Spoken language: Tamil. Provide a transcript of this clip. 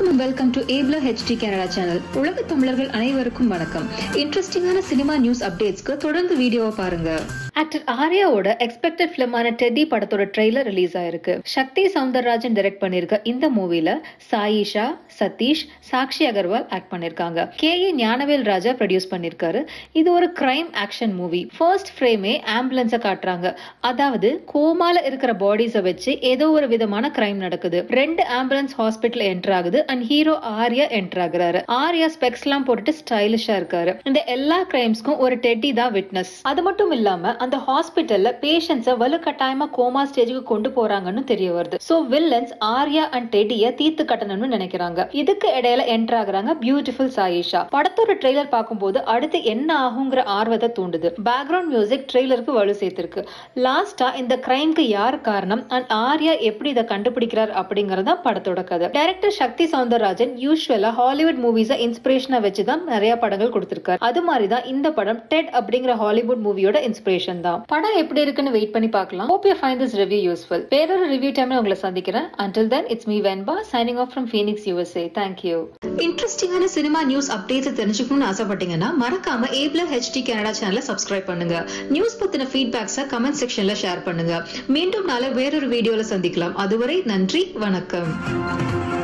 வணக்கம் வெல்கம் டு ஏப்லா ஹெச்டி கனடா சேனல் உலக தமிழர்கள் அனைவருக்கும் வணக்கம் இன்ட்ரெஸ்டிங்கான சினிமா நியூஸ் அப்டேட்ஸ்க்கு தொடர்ந்து வீடியோவை பாருங்க ஆக்டர் ஆர்யாவோட எக்ஸ்பெக்டட் பிலிமான டெட்டி படத்தோட ட்ரெய்லர் ரிலீஸ் ஆயிருக்கு சக்தி சவுந்தரராஜன் டைரக்ட் பண்ணிருக்க இந்த மூவில சாயிஷா சதீஷ் சாக்ஷி அகர்வால் ஆக்ட் பண்ணிருக்காங்க K A Gnanavel Raja produce பண்ணிருக்காரு இது ஒரு கிரைம் ஆக்ஷன் மூவி ஃபர்ஸ்ட் ஃப்ரேமே ஆம்புலன்ஸை காட்டுறாங்க அதாவது கோமால இருக்கிற பாடிஸை வச்சு ஏதோ ஒரு விதமான கிரைம் நடக்குது ரெண்டு ஆம்புலன்ஸ் ஹாஸ்பிட்டல் என்டர் ஆகுது அண்ட் ஹீரோ ஆர்யா என்டர் ஆகுறாரு ஆர்யா ஸ்பெக்ஸ் எல்லாம் போட்டுட்டு ஸ்டைலிஷா இருக்காரு இந்த எல்லா கிரைம்ஸ்க்கும் ஒரு டெட்டி தான் விட்னஸ் அது மட்டும் இல்லாம அந்த ஹாஸ்பிட்டல்ல பேஷண்ட்ஸை வலுக்கட்டாயமா கோமா ஸ்டேஜுக்கு கொண்டு போறாங்கன்னு தெரிய வருது சோ வில்லன்ஸ் ஆர்யா அண்ட் டெட்டிய தீர்த்து கட்டணும்னு நினைக்கிறாங்க இதுக்கு இடையில என்டர் ஆகுறாங்க பியூட்டிஃபுல் சாயிஷா படத்தோட ட்ரெய்லர் பார்க்கும்போது அடுத்து என்ன ஆகுங்கிற ஆர்வத்தை தூண்டுது பேக்ரவுண்ட் மியூசிக் ட்ரெய்லருக்கு வலு சேர்த்திருக்கு லாஸ்டா இந்த கிரைம்க்கு யார் காரணம் அண்ட் ஆர்யா எப்படி இதை கண்டுபிடிக்கிறார் அப்படிங்கறத படத்தோட கதை டைரக்டர் சக்தி சவுந்தரராஜன் யூஸ்வலா ஹாலிவுட் மூவிஸை இன்ஸ்பிரேஷனா வச்சு தான் நிறைய படங்கள் கொடுத்திருக்காரு அது மாதிரி தான் இந்த படம் டெட் அப்படிங்கிற ஹாலிவுட் மூவியோட இன்ஸ்பிரேஷன் தான் படம் எப்படி இருக்குன்னு வெயிட் பண்ணி பார்க்கலாம் hope you find this review useful வேறொரு ரிவ்யூ டைம்ல உங்களை சந்திக்கிறேன் until then it's me Venba signing off from Phoenix USA thank you இன்ட்ரெஸ்டிங்கான சினிமா நியூஸ் அப்டேட்ஸ் தெரிஞ்சுக்கணும்னு ஆசைப்பட்டீங்கன்னா மறக்காம ஏப்ல ஹெச்டி கனடா சேனலை சப்ஸ்கிரைப் பண்ணுங்க நியூஸ் பத்தின ஃபீட்பேக்ஸை கமெண்ட் செக்ஷன்ல ஷேர் பண்ணுங்க மீண்டும் நாளை வேறொரு வீடியோல சந்திக்கலாம் அதுவரை நன்றி வணக்கம்